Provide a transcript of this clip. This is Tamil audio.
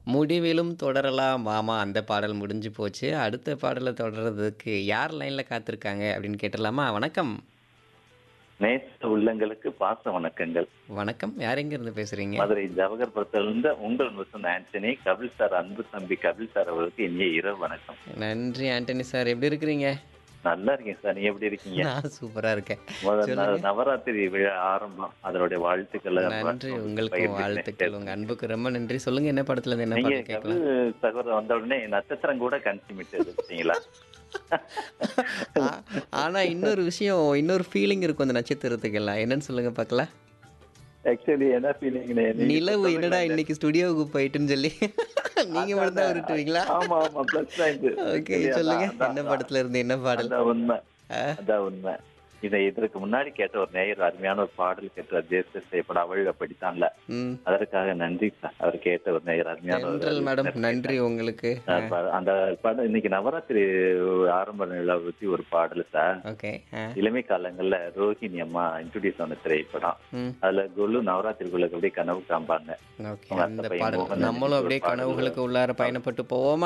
முடிவிலும் தொடரலாம் மாமா அந்த பாடல் முடிஞ்சு போச்சு. அடுத்த பாடல தொடர்றதுக்கு யார் லைன்ல காத்திருக்காங்க அப்படின்னு கேட்டுறலாமா? வணக்கம். நேச உள்ளங்களுக்கு பாச வணக்கங்கள். வணக்கம். யார் எங்கேருந்து பேசுறீங்க? மதுரை ஜவஹர்புரத்திலிருந்து உங்கள் மிஸ்டர் ஆண்டனி, கபில் சார் அன்பு தம்பி கபில் சார் அவர்களுக்கு இனிய இரவு வணக்கம். நன்றி ஆண்டனி சார். எப்படி இருக்கிறீங்க? நல்லா இருக்கேன் சார். நீங்க எப்படி இருக்கீங்க? நான் சூப்பரா இருக்கேன். முதல் சொல்லுங்க. ந- நவராத்திரி விழா ஆரம்பம். அதனுடைய வாழ்த்துக்களை நன்றி உங்களுக்கும் பகிர்ந்துக்கிறேன். வாழ்த்துக்கள். உங்க அன்புக்கு ரொம்ப நன்றி. சொல்லுங்க என்ன படத்துல இருந்து என்ன நீங்க பாடல் கேட்கலாம்? கபில் சகோதரர் வந்த உடனே நட்சத்திரம் கூட கன்சிமிட்டது பார்த்தீங்களா? ஆ- ஆனா இன்னொரு விஷயம் இன்னொரு ஃபீலிங் இருக்கும் அந்த நட்சத்திரத்துக்கெல்லாம் என்னன்னு சொல்லுங்க பார்க்கலாம் ஆக்சுவலி என்ன ஃபீலிங் நிலவு என்னடா இன்னைக்கு ஸ்டுடியோவுக்கு போயிட்டுன்னு சொல்லி நீங்க மட்டும் தான் உருட்டுவீங்களா ஆமா ஆமா பிளஸ் பாயிண்ட் ஓகே சொல்லுங்க என்ன படத்துல இருந்து என்ன பாடல் அதான் உண்மை ஆ, அதான் உண்மை இதை இதற்கு முன்னாடி கேட்ட ஒரு நேயர் அருமையான ஒரு பாடல் கேட்டார் தேச செய்யப்பட அவள் அப்படித்தான்ல ம் அதற்காக நன்றி சார் அவர் கேட்ட ஒரு நேயர் அருமையான ஒரு ஜென்ரல் மேடம் நன்றி உங்களுக்கு ஆ, ப- அந்த படம் இன்னைக்கு நவராத்திரி ஆரம்ப நிலா பத்தி ஒரு பாடல் சார் ஓகே ஆ, இளமை காலங்கள்ல ரோஹிணி அம்மா இன்ட்ரோடியூஸ் ஆன திரைப்படம் ம் அதுல குல்லு நவராத்திரிக்குள்ள அப்படியே கனவு காம்பாங்க ஓகே உங்க அந்த அத்தை பையன் பாடல் மோகன் நம்மளும் அப்படியே ஒரு பாடல் கனவுகளுக்கு உள்ளார பயணப்பட்டு போவோமா